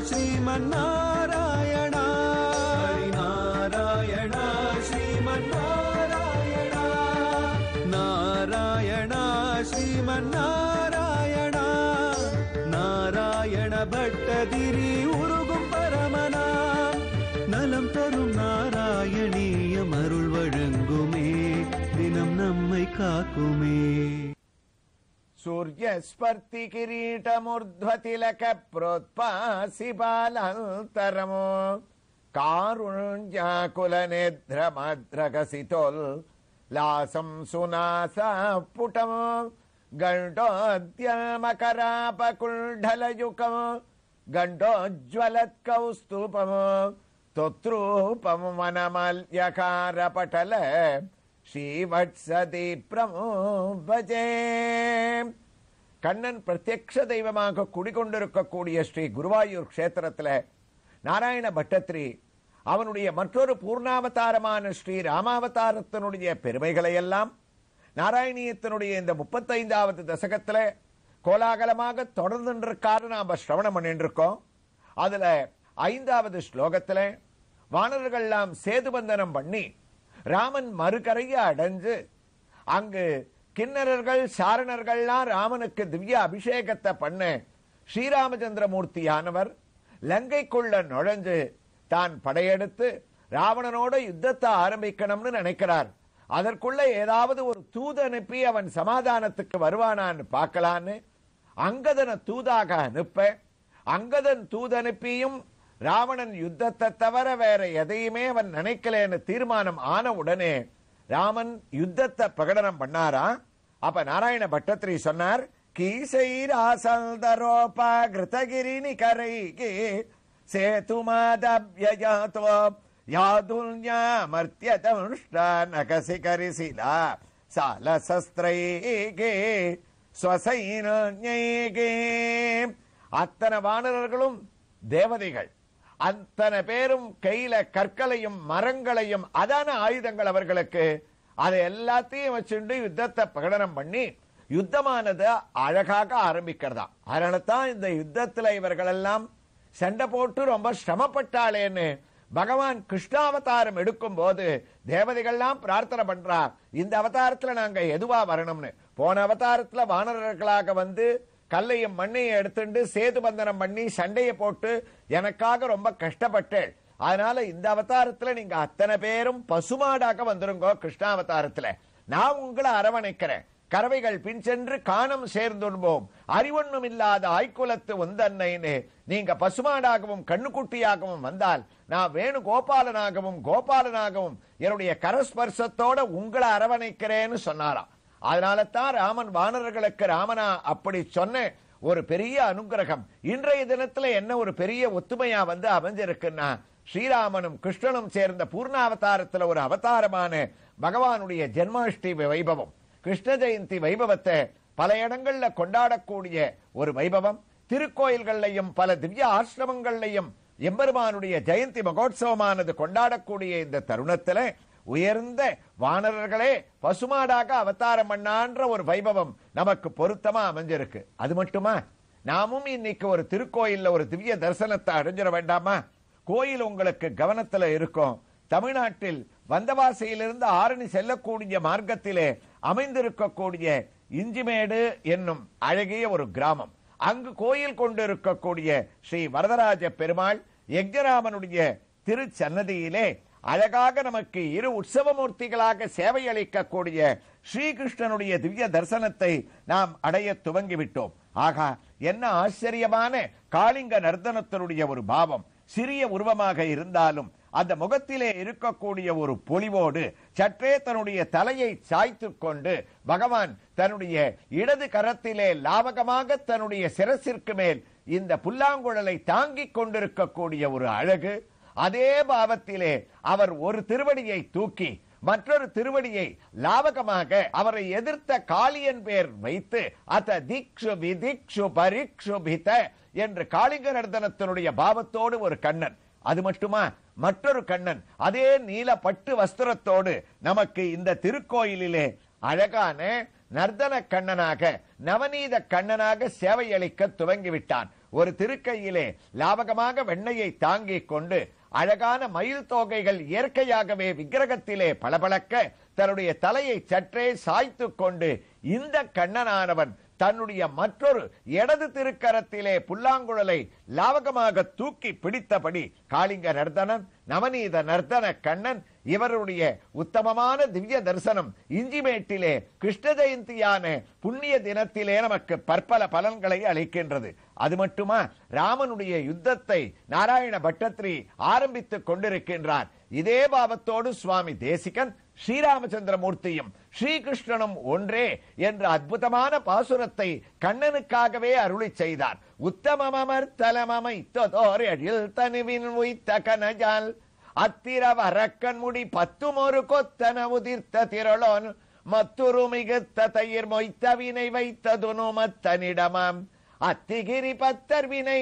ஸ்ரீமன்னாராயணா நாராயணா ஸ்ரீமன்னாராயணா நாராயணா ஸ்ரீமன்னாராயணா நாராயண பட்டதிரி உருகும் பரமனா நலம் தரும் நாராயணீயம் அருள் வழங்குமே தினம் நம்மை காக்குமே సూర్యస్పర్తి కిరీటమూర్ధ్వతిలక ప్రోత్పాసి బాలంతరము కారుణ్యాకుల నేధ్రమద్రగసితోల్ లాసం సునాస పుటము గండోద్యమకరాపకుల్ఢలయుకము గండోజ్వలత్కౌస్తూపము తొత్రూపము వనమల్యకార పటల ஸ்ரீவத்சதி பிரமோ பஜே கண்ணன் பிரத்யக்ஷ தெய்வமாக குடிகொண்டிருக்கக்கூடிய ஸ்ரீ குருவாயூர் க்ஷேத்திரத்துல நாராயண பட்டத்ரி அவனுடைய மற்றொரு பூர்ணாவதாரமான ஸ்ரீ ராமாவதாரத்தினுடைய பெருமைகளை எல்லாம் நாராயணியத்தினுடைய இந்த முப்பத்தைந்தாவது தசகத்துல கோலாகலமாக தொடர்ந்துருக்காரு நாம சிரவணம் பண்ணிட்டு இருக்கோம் அதுல ஐந்தாவது ஸ்லோகத்துல வானர்கள்லாம் சேதுபந்தனம் பண்ணி ராமன் மறுகரையை அடைஞ்சு அங்கு கிண்ணறர்கள் சாரணர்கள்லாம் ராமனுக்கு திவ்ய அபிஷேகத்தை பண்ண ஸ்ரீராமச்சந்திரமூர்த்தியானவர் லங்கைக்குள்ள நுழைஞ்சு தான் படையெடுத்து ராவணனோட யுத்தத்தை ஆரம்பிக்கணும்னு நினைக்கிறார் அதற்குள்ள ஏதாவது ஒரு தூது அனுப்பி அவன் சமாதானத்துக்கு வருவானான்னு பார்க்கலான்னு அங்கதனை தூதாக அனுப்ப அங்கதன் தூது அனுப்பியும் ராவணன் யுத்தத்தை தவிர வேற எதையுமே அவன் நினைக்கலன்னு தீர்மானம் ஆன உடனே ராமன் யுத்தத்தை பிரகடனம் பண்ணாரா அப்ப நாராயண பட்டத்திரி சொன்னார் கீசைராசல்தரோபா கிருதகிரி நிகரைகி சேதுமாதவ்யஜாதோ யாதுல்யாமர்த்தியதமுஷ்டா நகசி கரிசிலா சாலசஸ்திரைகே ஸ்வசைனே அத்தனை வானரர்களும் தேவதைகள் அத்தனை பேரும் கையில கற்களையும் மரங்களையும் அதான ஆயுதங்கள் அவர்களுக்கு அதை எல்லாத்தையும் வச்சுண்டு யுத்தத்தை பிரகடனம் பண்ணி யுத்தமானது அழகாக ஆரம்பிக்கிறதா அதனால தான் இந்த யுத்தத்துல இவர்கள் எல்லாம் சண்டை போட்டு ரொம்ப சிரமப்பட்டாளேன்னு பகவான் கிருஷ்ணாவதாரம் எடுக்கும் போது தேவதைகள்லாம் பிரார்த்தனை பண்றா இந்த அவதாரத்துல நாங்க எதுவா வரணும்னு போன அவதாரத்துல வானரர்களாக வந்து கல்லையும் மண்ணையும் எடுத்துட்டு சேது பந்தனம் பண்ணி சண்டையை போட்டு எனக்காக ரொம்ப கஷ்டப்பட்டேன் அதனால இந்த அவதாரத்துல நீங்க அத்தனை பேரும் பசுமாடாக வந்துருங்கோ கிருஷ்ணாவதாரத்துல நான் உங்களை அரவணைக்கிறேன் கறவைகள் பின் சென்று காணம் சேர்ந்துண்போம் அறிவொன்னும் இல்லாத ஆய்குலத்து உந்தன்னைன்னு நீங்க பசுமாடாகவும் கண்ணுக்குட்டியாகவும் வந்தால் நான் வேணு கோபாலனாகவும் கோபாலனாகவும் என்னுடைய கரஸ்பர்சத்தோட உங்களை அரவணைக்கிறேன்னு சொன்னாராம் அதனால தான் ராமன் வானர்களுக்கு ராமனா அப்படி சொன்ன ஒரு பெரிய அனுகிரகம் இன்றைய தினத்துல என்ன ஒரு பெரிய ஒத்துமையா வந்து அமைஞ்சிருக்குன்னா ஸ்ரீராமனும் கிருஷ்ணனும் சேர்ந்த பூர்ணாவதாரத்துல ஒரு அவதாரமான பகவானுடைய ஜென்மாஷ்டமி வைபவம் கிருஷ்ண ஜெயந்தி வைபவத்தை பல இடங்கள்ல கொண்டாடக்கூடிய ஒரு வைபவம் திருக்கோயில்கள்லையும் பல திவ்ய ஆசிரமங்கள்லையும் எம்பெருமானுடைய ஜெயந்தி மகோத்சவமானது கொண்டாடக்கூடிய இந்த தருணத்துல உயர்ந்த வானரர்களே பசுமாடாக அவதாரம் பண்ணான்ற ஒரு வைபவம் நமக்கு பொருத்தமா அமைஞ்சிருக்கு அது மட்டுமா நாமும் இன்னைக்கு ஒரு திருக்கோயில்ல ஒரு திவ்ய தரிசனத்தை அடைஞ்சிட வேண்டாமா கோயில் உங்களுக்கு கவனத்துல இருக்கும் தமிழ்நாட்டில் வந்தவாசியிலிருந்து ஆரணி செல்லக்கூடிய மார்க்கத்திலே அமைந்திருக்கக்கூடிய இஞ்சிமேடு என்னும் அழகிய ஒரு கிராமம் அங்கு கோயில் கொண்டிருக்கக்கூடிய ஸ்ரீ வரதராஜ பெருமாள் யஜ்ஞராமனுடைய திருச்சன்னதியிலே அழகாக நமக்கு இரு உற்சவமூர்த்திகளாக சேவை அளிக்கக்கூடிய ஸ்ரீகிருஷ்ணனுடைய திவ்ய தரிசனத்தை நாம் அடைய துவங்கிவிட்டோம் ஆகா என்ன ஆச்சரியமான காளிங்க நர்த்தனத்தினுடைய ஒரு பாவம் சிறிய உருவமாக இருந்தாலும் அந்த முகத்திலே இருக்கக்கூடிய ஒரு பொலிவோடு சற்றே தன்னுடைய தலையை சாய்த்து கொண்டு பகவான் தன்னுடைய இடது கரத்திலே லாவகமாக தன்னுடைய சிரசிற்கு மேல் இந்த புல்லாங்குழலை தாங்கிக் கொண்டிருக்கக்கூடிய ஒரு அழகு அதே பாவத்திலே அவர் ஒரு திருவடியை தூக்கி மற்றொரு திருவடியை லாவகமாக அவரை எதிர்த்த காளியன் பேர் வைத்து அத திக்ஷு விதிக்ஷு பரிக்ஷு பித என்று காளிங்க நர்தனத்தினுடைய பாவத்தோடு ஒரு கண்ணன் அது மட்டுமா மற்றொரு கண்ணன் அதே நீல பட்டு வஸ்திரத்தோடு நமக்கு இந்த திருக்கோயிலிலே அழகான நர்தன கண்ணனாக நவநீத கண்ணனாக சேவை அளிக்க துவங்கிவிட்டான் ஒரு திருக்கையிலே லாவகமாக வெண்ணையை தாங்கிக் கொண்டு அழகான மயில் தோகைகள் இயற்கையாகவே விக்கிரகத்திலே பளபளக்க தன்னுடைய தலையை சற்றே சாய்த்துக் கொண்டு இந்த கண்ணனானவன் தன்னுடைய மற்றொரு இடது திருக்கரத்திலே புல்லாங்குழலை லாவகமாக தூக்கி பிடித்தபடி காளிங்க நர்தனன் நவநீத நர்தன கண்ணன் இவருடைய உத்தமமான திவ்ய தரிசனம் இஞ்சிமேட்டிலே கிருஷ்ண ஜெயந்தியான புண்ணிய தினத்திலே நமக்கு பற்பல பலன்களை அளிக்கின்றது அது மட்டுமா ராமனுடைய யுத்தத்தை நாராயண பட்டத்ரி ஆரம்பித்துக் கொண்டிருக்கின்றார் இதே பாவத்தோடு சுவாமி தேசிகன் ஸ்ரீராமச்சந்திரமூர்த்தியும் ஸ்ரீகிருஷ்ணனும் ஒன்றே என்ற அற்புதமான பாசுரத்தை கண்ணனுக்காகவே அருளி செய்தார் உத்தமமர்த்தலமமைத்ததோர் எழில் தனுவின் உய்த்த கனஜால் அத்திரவ அரக்கன்முடி பத்துமொரு கொத்தன உதிர்த்த திரளோன் மத்துரு மிகுத்த தயிர் மொய்த்த வினை வைத்ததுனு மத்தனிடமாம் அத்திகிரி பத்தர் வினை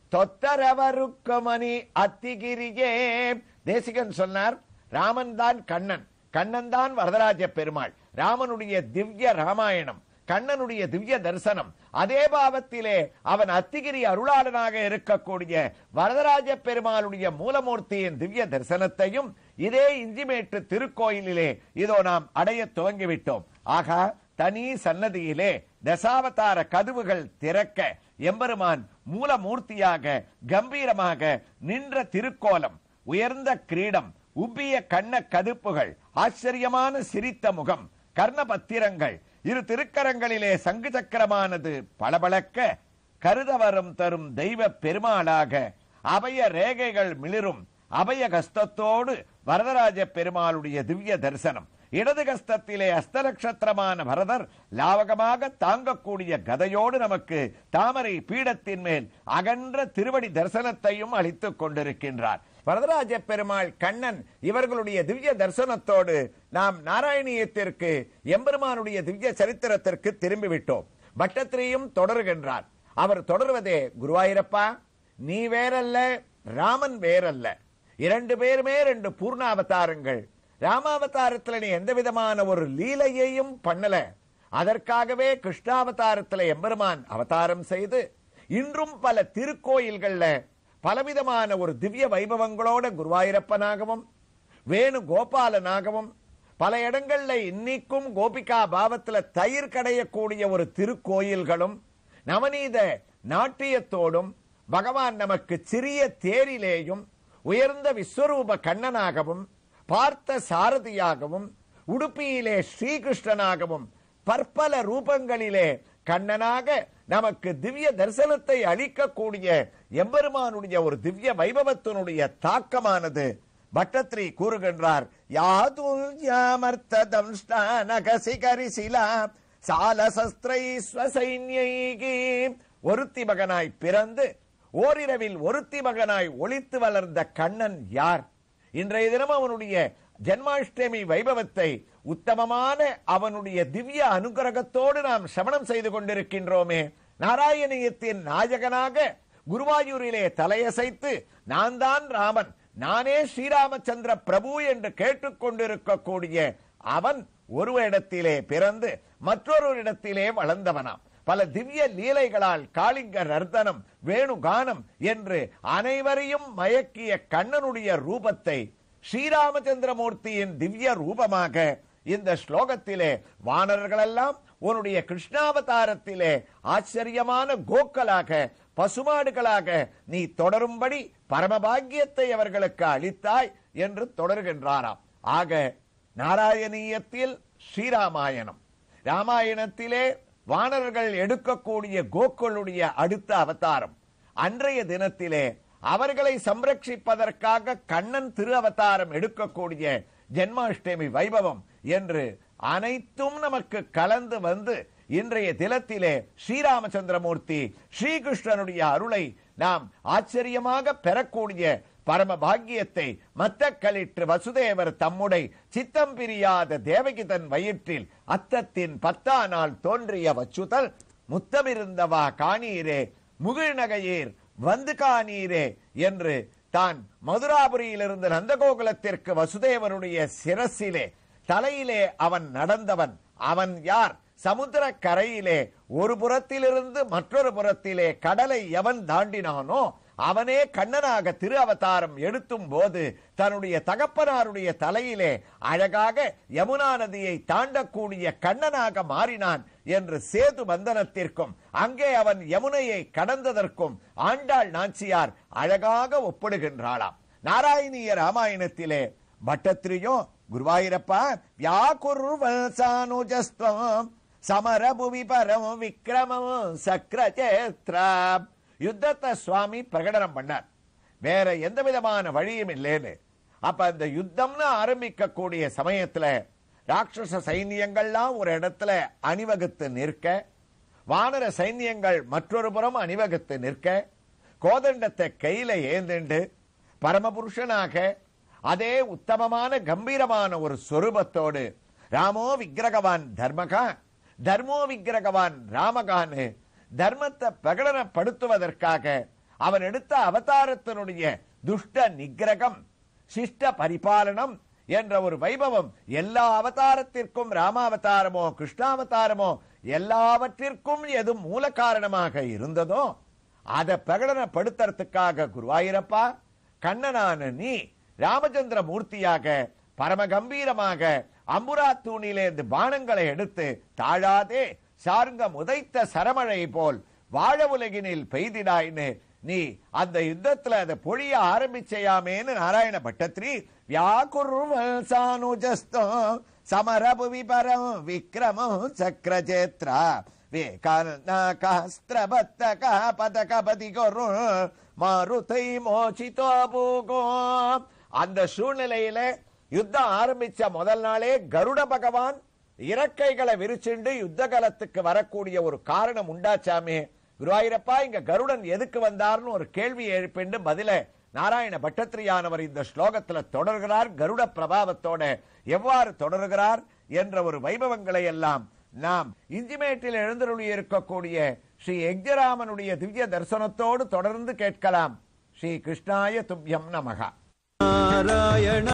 தொத்தரவருக்கமணி அத்திகிரியே தேசிகன் சொன்னார் ராமன் தான் கண்ணன் கண்ணன் தான் வரதராஜ பெருமாள் ராமனுடைய திவ்ய ராமாயணம் கண்ணனுடைய திவ்ய தரிசனம் அதே பாவத்திலே அவன் அத்திகிரி அருளாளனாக இருக்கக்கூடிய வரதராஜ பெருமாளுடைய மூலமூர்த்தியின் திவ்ய தரிசனத்தையும் இதே இஞ்சிமேட்டு திருக்கோயிலிலே இதோ நாம் அடைய துவங்கிவிட்டோம் ஆகா தனி சன்னதியிலே தசாவதார கதவுகள் திறக்க எம்பெருமான் மூலமூர்த்தியாக கம்பீரமாக நின்ற திருக்கோலம் உயர்ந்த கிரீடம் உப்பிய கண்ண கதுப்புகள் ஆச்சரியமான சிரித்த முகம் கர்ணபத்திரங்கள் இரு திருக்கரங்களிலே சங்கு சக்கரமானது பளபளக்க கருதவரம் தரும் தெய்வ பெருமாளாக அபய ரேகைகள் மிளிரும் அபய கஸ்தத்தோடு வரதராஜ பெருமாளுடைய திவ்ய தரிசனம் இடது கஸ்தத்திலே அஸ்தநட்சத்திரமான பரதர் லாவகமாக தாங்கக்கூடிய கதையோடு நமக்கு தாமரை பீடத்தின் மேல் அகன்ற திருவடி தரிசனத்தையும் அளித்துக் கொண்டிருக்கின்றார் வரதராஜ பெருமாள் கண்ணன் இவர்களுடைய திவ்ய தரிசனத்தோடு நாம் நாராயணியத்திற்கு எம்பெருமானுடைய திவ்ய சரித்திரத்திற்கு திரும்பிவிட்டோம் பட்டத்திரியும் தொடருகின்றார் அவர் தொடர்வதே குருவாயிரப்பா நீ வேறல்ல ராமன் வேறல்ல இரண்டு பேருமே ரெண்டு பூர்ணாவதாரங்கள் ராமாவதாரத்துல நீ எந்த விதமான ஒரு லீலையையும் பண்ணல அதற்காகவே கிருஷ்ணாவதாரத்துல எம்பெருமான் அவதாரம் செய்து இன்றும் பல திருக்கோயில்கள்ல பலவிதமான ஒரு திவ்ய வைபவங்களோட குருவாயூரப்பனாகவும் வேணு கோபாலனாகவும் பல இடங்கள்ல இன்னைக்கும் கோபிகா பாவத்துல தயிர் கடையக்கூடிய ஒரு திருக்கோயில்களும் நவநீத நாட்டியத்தோடும் பகவான் நமக்கு சிறிய தேரிலேயும் உயர்ந்த விஸ்வரூப கண்ணனாகவும் பார்த்த சாரதியாகவும் உடுப்பியிலே ஸ்ரீகிருஷ்ணனாகவும் பற்பல ரூபங்களிலே கண்ணனாக நமக்கு திவ்ய தரிசனத்தை அளிக்கக்கூடிய எம்பெருமானுடைய ஒரு திவ்ய வைபவத்தினுடைய தாக்கமானது பட்டத்ரி கூறுகின்றார் யாதுல் யாமர்த்ததம் நகசிகரிசிலா சாலசஸ்திரை ஸ்வசைன்யைகி ஒருத்தி மகனாய் பிறந்து ஓரிரவில் ஒருத்தி மகனாய் ஒளித்து வளர்ந்த கண்ணன் யார் இன்றைய தினம் அவனுடைய ஜென்மாஷ்டமி வைபவத்தை உத்தமமான அவனுடைய திவ்ய அனுகிரகத்தோடு நாம் சமணம் செய்து கொண்டிருக்கின்றோமே நாராயணியத்தின் நாயகனாக குருவாயூரிலே தலையசைத்து நான் தான் ராமன் நானே ஸ்ரீராமச்சந்திர பிரபு என்று கேட்டுக்கொண்டிருக்கக்கூடிய அவன் ஒரு இடத்திலே பிறந்து மற்றொரு இடத்திலே வளர்ந்தவனாம் பல திவ்ய லீலைகளால் காளிங்க நர்த்தனம் வேணுகானம் என்று அனைவரையும் மயக்கிய கண்ணனுடைய ரூபத்தை ஸ்ரீராமச்சந்திரமூர்த்தியின் திவ்ய ரூபமாக இந்த ஸ்லோகத்திலே வானர்களெல்லாம் உன்னுடைய கிருஷ்ணாவதாரத்திலே ஆச்சரியமான கோக்களாக பசுமாடுகளாக நீ தொடரும்படி பரமபாகியத்தை அவர்களுக்கு அளித்தாய் என்று தொடர்கின்றாராம் ஆக நாராயணீயத்தில் ஸ்ரீராமாயணம் ராமாயணத்திலே வானர்கள் எடுக்கக்கூடிய கோக்களுடைய அடுத்த அவதாரம் அன்றைய தினத்திலே அவர்களை சம்ரட்சிப்பதற்காக கண்ணன் திரு அவதாரம் எடுக்கக்கூடிய ஜென்மாஷ்டமி வைபவம் என்று அனைத்தும் நமக்கு கலந்து வந்து இன்றைய தினத்திலே ஸ்ரீராமச்சந்திரமூர்த்தி ஸ்ரீகிருஷ்ணனுடைய அருளை நாம் ஆச்சரியமாக பெறக்கூடிய பரம பாக்கியத்தை மத்த களிற்று வசுதேவர் தம்முடை சித்தம் பிரியாத தேவகி தன் வயிற்றில் அத்தத்தின் பத்தா நாள் தோன்றிய வச்சுதல் முத்தமிருந்தவா காணீரே முகிழ்நகையீர் வந்து காணீரே என்று தான் மதுராபுரியிலிருந்து நந்தகோகுலத்திற்கு வசுதேவனுடைய சிரசிலே தலையிலே அவன் நடந்தவன் அவன் யார் சமுத்திர கரையிலே ஒரு புறத்திலிருந்து மற்றொரு புறத்திலே கடலை எவன் தாண்டினானோ அவனே கண்ணனாக திரு அவதாரம் எடுத்தும் போது தன்னுடைய தகப்பனாருடைய தலையிலே அழகாக யமுனா நதியை தாண்டக்கூடிய கண்ணனாக மாறினான் என்று சேது பந்தனத்திற்கும் அங்கே அவன் யமுனையை கடந்ததற்கும் ஆண்டாள் நாச்சியார் அழகாக ஒப்பிடுகின்றாளாம் நாராயணிய ராமாயணத்திலே பட்டத்திரியோ குருவாயிரப்பா வியாக்குர்வசானுஜஸ்துவம் சமரபுவி பரம் விக்ரமம் சக்கரச்சேத்ரா யுத்தத்தை சுவாமி பிரகடனம் பண்ணார் வேற எந்த விதமான வழியும் இல்லைன்னு அப்ப அந்த யுத்தம்னு ஆரம்பிக்கக்கூடிய சமயத்துல ராட்சச சைன்யங்கள்லாம் ஒரு இடத்துல அணிவகுத்து நிற்க வானர சைன்யங்கள் மற்றொரு புறம் அணிவகுத்து நிற்க கோதண்டத்தை கையில ஏந்திண்டு பரமபுருஷனாக அதே உத்தமமான கம்பீரமான ஒரு சொரூபத்தோடு ராமோ விக்கிரகவான் தர்மகா தர்மோ விக்கிரகவான் ராமகான்னு தர்மத்தை பிரகடனப்படுத்துவதற்காக அவன் எடுத்த அவதாரத்தினுடைய துஷ்ட நிகிரகம் சிஷ்ட பரிபாலனம் என்ற ஒரு வைபவம் எல்லா அவதாரத்திற்கும் ராமாவதாரமோ கிருஷ்ணாவதாரமோ எல்லாவற்றிற்கும் எது மூல காரணமாக இருந்ததோ அதை பிரகடனப்படுத்துறதுக்காக குருவாயிரப்பா கண்ணனான நீ ராமச்சந்திர மூர்த்தியாக பரம கம்பீரமாக அம்புரா தூணிலேந்து பானங்களை எடுத்து தாழாதே சார்ங்கம் உதைத்த சரமழை போல் வாழ உலகினில் பெய்திடாய்னு நீ அந்த யுத்தத்துல அதை பொழிய ஆரம்பிச்சையாமேன்னு நாராயண பட்டத்ரி வியாக்குர்வசானுஜஸ்தம் சமரபுவி பரம் விக்ரமம் சக்கரஜேத்ரா வேகாஸ்திரபத்தக பதகபதி கொரு மாருதை மோச்சிதோ பூகோ அந்த சூழ்நிலையில யுத்தம் ஆரம்பிச்ச முதல் நாளே கருட பகவான் இறக்கைகளை விரிச்சுண்டு யுத்த காலத்துக்கு வரக்கூடிய ஒரு காரணம் உண்டாச்சாமே குருவாயிரப்பா இங்க கருடன் எதுக்கு வந்தார்னு ஒரு கேள்வி எழுப்பிண்டு பதில நாராயண பட்டத்திரியானவர் இந்த ஸ்லோகத்துல தொடர்கிறார் கருட பிரபாவத்தோட எவ்வாறு தொடர்கிறார் என்ற ஒரு வைபவங்களை எல்லாம் நாம் இஞ்சிமேட்டில் எழுந்தருளி இருக்கக்கூடிய ஸ்ரீ எக்ஜராமனுடைய திவ்ய தரிசனத்தோடு தொடர்ந்து கேட்கலாம் ஸ்ரீ கிருஷ்ணாய துப்யம் நமகா நாராயண